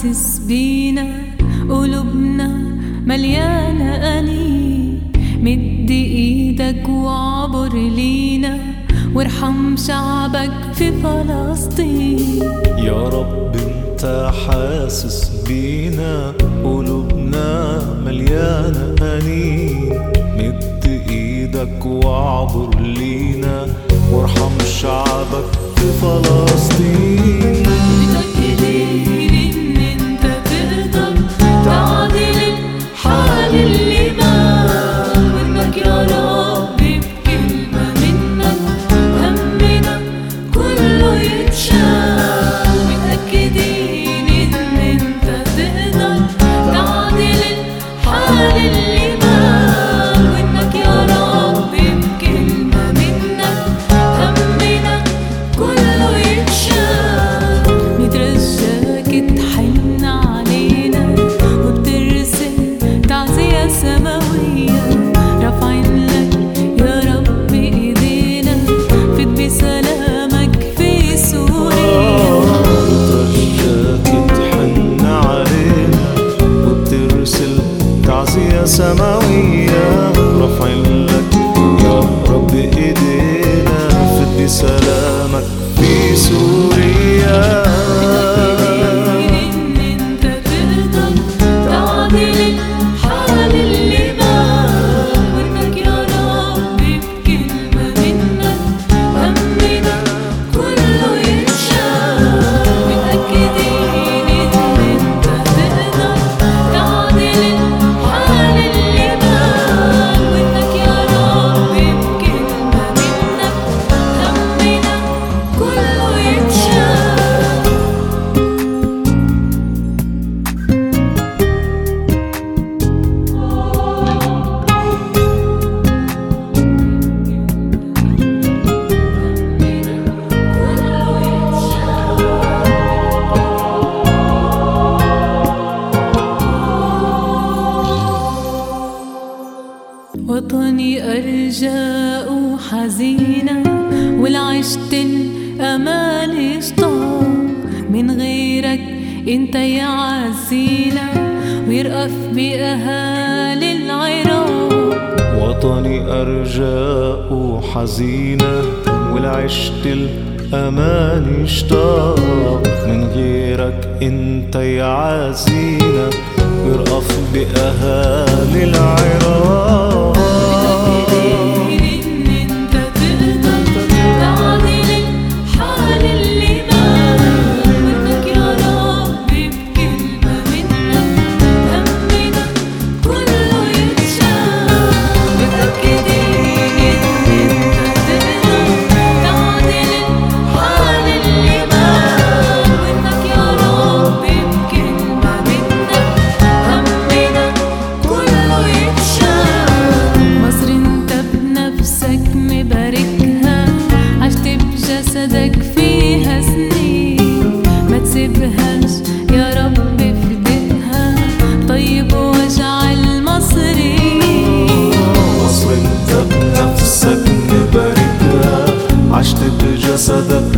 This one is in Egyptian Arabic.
حاسس بينا قلوبنا مليانة أنين مد ايدك وعبر لينا وارحم شعبك في فلسطين يا رب انت حاسس بينا قلوبنا مليانة أنين مد ايدك واعبر لينا وارحم شعبك في فلسطين متأكدين إن أنت تقدر تعدل الحال اللي بقى وإنك يا رب بكلمة منك همنا كله يتشال متأكدين إن أنت تقدر تعدل الحال اللي بقى وإنك يا رب بكلمة منك همنا كله يتشال نترجاك تحن علينا وبترسل تعزية سماوية رافعين لك يا رب ايدينا فت بسلامك في سوريا ترجاك تحن علينا وبترسل تعزية سماوية رافعين لك يا رب ايدينا فدي سلامك في سوريا إن أنت تقدر تعدل الحال اللي بقى وإنك يا رب بكلمة منك همنا كله يتشال متأكدين إن أنت تقدر تعدل الحال اللي بقى وإنك يا رب بكلمة منك همنا كله يتشال وطني أرجاء وحزينة والعشت الأمال اشتاق من غيرك انت يا عزينا ويرأف بأهالي العراق وطني أرجاء وحزينة والعشت الأمان اشتاق من غيرك انت يا عزينة ويرقف بأهالي العراق إن أنت تقدر تعدل الحال اللي بقى وإنك يا رب بكلمة منك همنا كله يتشال متأكدين إن أنت تقدر تعدل الحال اللي بقى وإنك يا رب بكلمة منك همنا كله يتشال مصر انت بنفسك مباركها عشت بجسدك فيها سنين ما تسيبهاش يا رب فدتها طيب واجعل مصري مصر انت بنفسك مباركها عشت بجسدك